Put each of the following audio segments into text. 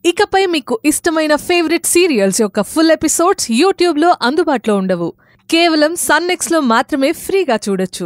ఇకపై మీకు ఇష్టమైన ఫేవరెట్ సీరియల్స్ యొక్క ఫుల్ ఎపిసోడ్స్ యూట్యూబ్లో అందుబాటులో ఉండవు కేవలం సన్నెక్స్లో మాత్రమే ఫ్రీగా చూడొచ్చు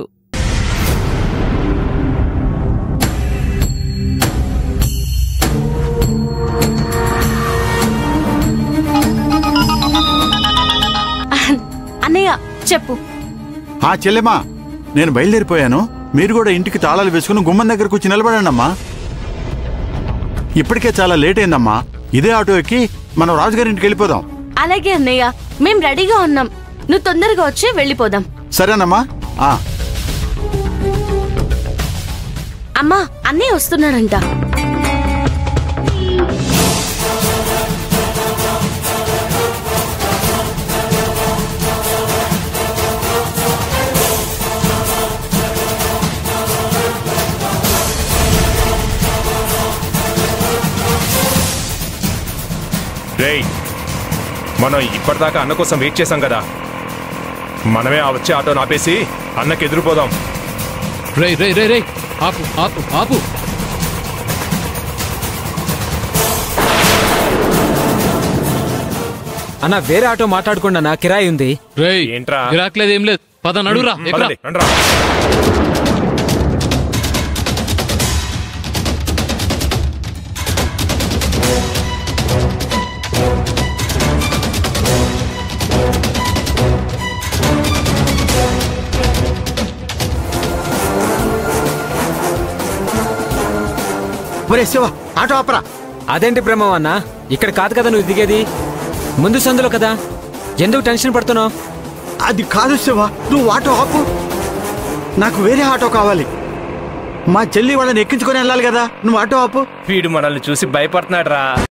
అన్నయ్య చెప్పు ఆ చెల్లెమా నేను బయలుదేరిపోయాను మీరు కూడా ఇంటికి తాళాలు వేసుకుని గుమ్మం దగ్గరకు వచ్చి నిలబడండి అమ్మా ఇప్పటికే చాలా లేట్ అయిందమ్మా ఇదే ఆటో ఎక్కి మనం రాజుగారి ఇంటికి వెళ్ళిపోదాం అలాగే అన్నయ్య మేం రెడీగా ఉన్నాం నువ్వు తొందరగా వచ్చి వెళ్ళిపోదాం సరేనమ్మా ఆ అమ్మా అన్నయ్య వస్తున్నాడంట రేయ్ మనం ఇప్పటిదాకా అన్న కోసం వెయిట్ చేశాం కదా మనమే ఆ వచ్చే ఆటో ఆపేసి అన్నకి ఎదురుపోదాం రే రే రే రే ఆపు ఆపు ఆపు అన్న వేరే ఆటో మాట్లాడకుండా నా కిరాయి ఉంది రే ఏంట్రా? గిరాక్లేదు ఏం లేదు పద నడురా ఎక్కడా పదండి, రండ్రా. ఒరే శివ ఆటో ఆపరా అదేంటి బ్రహ్మం అన్న ఇక్కడ కాదు కదా నువ్వు దిగేది ముందు సందులో కదా ఎందుకు టెన్షన్ పడుతున్నావు అది కాదు శివ నువ్వు ఆటో ఆపు నాకు వేరే ఆటో కావాలి మా చెల్లి వాళ్ళని ఎక్కించుకొని వెళ్ళాలి కదా నువ్వు ఆటో ఆపు వీడు మనల్ని చూసి భయపడుతున్నాడు రా